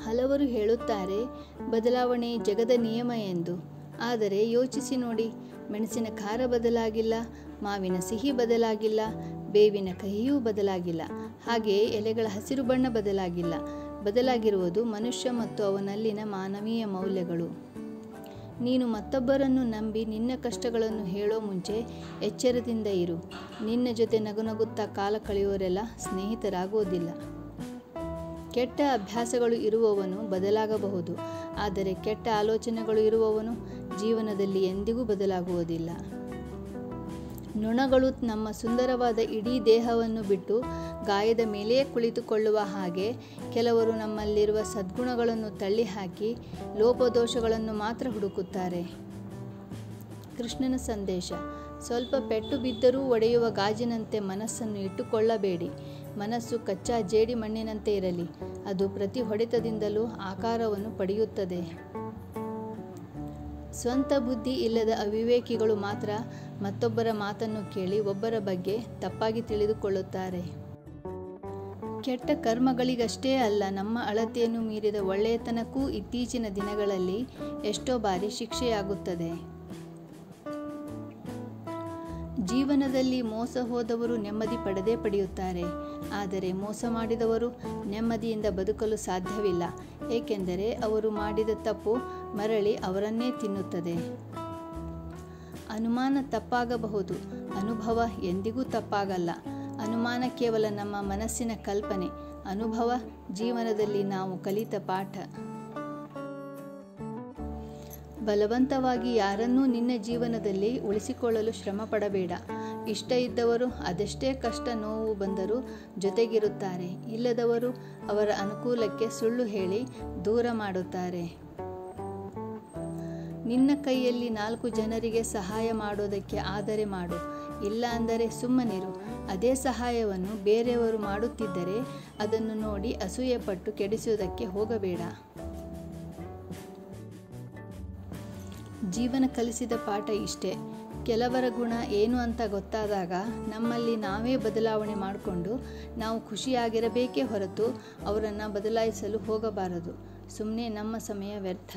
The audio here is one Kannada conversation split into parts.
ಹಲವರು ಹೇಳುತ್ತಾರೆ ಬದಲಾವಣೆ ಜಗದ ನಿಯಮ ಎಂದು ಆದರೆ ಯೋಚಿಸಿ ನೋಡಿ ಮೆಣಸಿನ ಖಾರ ಬದಲಾಗಿಲ್ಲ ಮಾವಿನ ಸಿಹಿ ಬದಲಾಗಿಲ್ಲ ಬೇವಿನ ಕಹಿಯೂ ಬದಲಾಗಿಲ್ಲ ಹಾಗೆಯೇ ಎಲೆಗಳ ಹಸಿರು ಬಣ್ಣ ಬದಲಾಗಿಲ್ಲ ಬದಲಾಗಿರುವುದು ಮನುಷ್ಯ ಮತ್ತು ಅವನಲ್ಲಿನ ಮಾನವೀಯ ಮೌಲ್ಯಗಳು ನೀನು ಮತ್ತೊಬ್ಬರನ್ನು ನಂಬಿ ನಿನ್ನ ಕಷ್ಟಗಳನ್ನು ಹೇಳೋ ಮುಂಚೆ ಎಚ್ಚರದಿಂದ ಇರು ನಿನ್ನ ಜೊತೆ ನಗುನಗುತ್ತಾ ಕಾಲ ಕಳೆಯುವವರೆಲ್ಲ ಸ್ನೇಹಿತರಾಗುವುದಿಲ್ಲ ಕೆಟ್ಟ ಅಭ್ಯಾಸಗಳು ಇರುವವನು ಬದಲಾಗಬಹುದು ಆದರೆ ಕೆಟ್ಟ ಆಲೋಚನೆಗಳು ಇರುವವನು ಜೀವನದಲ್ಲಿ ಎಂದಿಗೂ ಬದಲಾಗುವುದಿಲ್ಲ ನೊಣಗಳು ನಮ್ಮ ಸುಂದರವಾದ ಇಡೀ ದೇಹವನ್ನು ಬಿಟ್ಟು ಗಾಯದ ಮೇಲೆಯೇ ಕುಳಿತುಕೊಳ್ಳುವ ಹಾಗೆ ಕೆಲವರು ನಮ್ಮಲ್ಲಿರುವ ಸದ್ಗುಣಗಳನ್ನು ತಳ್ಳಿಹಾಕಿ ಲೋಪದೋಷಗಳನ್ನು ಮಾತ್ರ ಹುಡುಕುತ್ತಾರೆ ಕೃಷ್ಣನ ಸಂದೇಶ ಸ್ವಲ್ಪ ಪೆಟ್ಟು ಬಿದ್ದರೂ ಒಡೆಯುವ ಗಾಜಿನಂತೆ ಮನಸ್ಸನ್ನು ಇಟ್ಟುಕೊಳ್ಳಬೇಡಿ ಮನಸ್ಸು ಕಚ್ಚಾ ಜೇಡಿ ಮಣ್ಣಿನಂತೆ ಇರಲಿ ಅದು ಪ್ರತಿ ಹೊಡೆತದಿಂದಲೂ ಆಕಾರವನ್ನು ಪಡೆಯುತ್ತದೆ ಸ್ವಂತ ಬುದ್ಧಿ ಇಲ್ಲದ ಅವಿವೇಕಿಗಳು ಮಾತ್ರ ಮತ್ತೊಬ್ಬರ ಮಾತನ್ನು ಕೇಳಿ ಒಬ್ಬರ ಬಗ್ಗೆ ತಪ್ಪಾಗಿ ತಿಳಿದುಕೊಳ್ಳುತ್ತಾರೆ ಕೆಟ್ಟ ಕರ್ಮಗಳಿಗಷ್ಟೇ ಅಲ್ಲ ನಮ್ಮ ಅಳತೆಯನ್ನು ಮೀರಿದ ಒಳ್ಳೆಯತನಕ್ಕೂ ಇತ್ತೀಚಿನ ದಿನಗಳಲ್ಲಿ ಎಷ್ಟೋ ಬಾರಿ ಶಿಕ್ಷೆಯಾಗುತ್ತದೆ ಜೀವನದಲ್ಲಿ ಮೋಸ ಹೋದವರು ನೆಮ್ಮದಿ ಪಡೆದೇ ಪಡೆಯುತ್ತಾರೆ ಆದರೆ ಮೋಸ ಮಾಡಿದವರು ನೆಮ್ಮದಿಯಿಂದ ಬದುಕಲು ಸಾಧ್ಯವಿಲ್ಲ ಏಕೆಂದರೆ ಅವರು ಮಾಡಿದ ತಪ್ಪು ಮರಳಿ ಅವರನ್ನೇ ತಿನ್ನುತ್ತದೆ ಅನುಮಾನ ತಪ್ಪಾಗಬಹುದು ಅನುಭವ ಎಂದಿಗೂ ತಪ್ಪಾಗಲ್ಲ ಅನುಮಾನ ಕೇವಲ ನಮ್ಮ ಮನಸ್ಸಿನ ಕಲ್ಪನೆ ಅನುಭವ ಜೀವನದಲ್ಲಿ ನಾವು ಕಲಿತ ಪಾಠ ಬಲವಂತವಾಗಿ ಯಾರನ್ನೂ ನಿನ್ನ ಜೀವನದಲ್ಲಿ ಉಳಿಸಿಕೊಳ್ಳಲು ಶ್ರಮ ಪಡಬೇಡ ಇಷ್ಟ ಇದ್ದವರು ಅದೆಷ್ಟೇ ಕಷ್ಟ ನೋವು ಬಂದರೂ ಜೊತೆಗಿರುತ್ತಾರೆ ಇಲ್ಲದವರು ಅವರ ಅನುಕೂಲಕ್ಕೆ ಸುಳ್ಳು ಹೇಳಿ ದೂರ ಮಾಡುತ್ತಾರೆ ನಿನ್ನ ಕೈಯಲ್ಲಿ ನಾಲ್ಕು ಜನರಿಗೆ ಸಹಾಯ ಮಾಡೋದಕ್ಕೆ ಆದರೆ ಮಾಡು ಇಲ್ಲ ಅಂದರೆ ಸುಮ್ಮನಿರು ಅದೇ ಸಹಾಯವನ್ನು ಬೇರೆಯವರು ಮಾಡುತ್ತಿದ್ದರೆ ಅದನ್ನು ನೋಡಿ ಅಸೂಯೆಪಟ್ಟು ಕೆಡಿಸುವುದಕ್ಕೆ ಹೋಗಬೇಡ ಜೀವನ ಕಲಿಸಿದ ಪಾಠ ಇಷ್ಟೇ ಕೆಲವರ ಗುಣ ಏನು ಅಂತ ಗೊತ್ತಾದಾಗ ನಮ್ಮಲ್ಲಿ ನಾವೇ ಬದಲಾವಣೆ ಮಾಡಿಕೊಂಡು ನಾವು ಖುಷಿಯಾಗಿರಬೇಕೇ ಹೊರತು ಅವರನ್ನು ಬದಲಾಯಿಸಲು ಹೋಗಬಾರದು ಸುಮ್ಮನೆ ನಮ್ಮ ಸಮಯ ವ್ಯರ್ಥ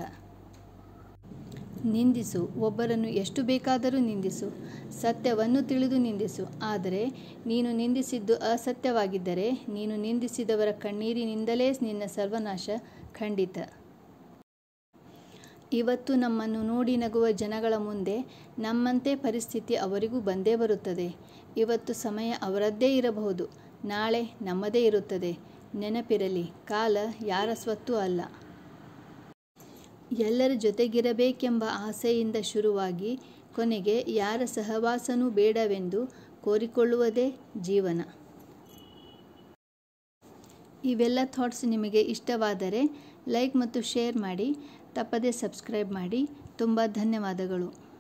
ನಿಂದಿಸು ಒಬ್ಬರನ್ನು ಎಷ್ಟು ಬೇಕಾದರೂ ನಿಂದಿಸು ಸತ್ಯವನ್ನು ತಿಳಿದು ನಿಂದಿಸು ಆದರೆ ನೀನು ನಿಂದಿಸಿದ್ದು ಅಸತ್ಯವಾಗಿದ್ದರೆ ನೀನು ನಿಂದಿಸಿದವರ ಕಣ್ಣೀರಿನಿಂದಲೇ ನಿನ್ನ ಸರ್ವನಾಶ ಖಂಡಿತ ಇವತ್ತು ನಮ್ಮನ್ನು ನೋಡಿ ನಗುವ ಜನಗಳ ಮುಂದೆ ನಮ್ಮಂತೆ ಪರಿಸ್ಥಿತಿ ಅವರಿಗೂ ಬಂದೇ ಬರುತ್ತದೆ ಇವತ್ತು ಸಮಯ ಅವರದ್ದೇ ಇರಬಹುದು ನಾಳೆ ನಮ್ಮದೇ ಇರುತ್ತದೆ ನೆನಪಿರಲಿ ಕಾಲ ಯಾರ ಸ್ವತ್ತೂ ಅಲ್ಲ ಎಲ್ಲರ ಜೊತೆಗಿರಬೇಕೆಂಬ ಆಸೆಯಿಂದ ಶುರುವಾಗಿ ಕೊನೆಗೆ ಯಾರ ಸಹವಾಸನೂ ಬೇಡವೆಂದು ಕೋರಿಕೊಳ್ಳುವುದೇ ಜೀವನ ಇವೆಲ್ಲ ಥಾಟ್ಸ್ ನಿಮಗೆ ಇಷ್ಟವಾದರೆ ಲೈಕ್ ಮತ್ತು ಶೇರ್ ಮಾಡಿ ತಪ್ಪದೇ ಸಬ್ಸ್ಕ್ರೈಬ್ ಮಾಡಿ ತುಂಬ ಧನ್ಯವಾದಗಳು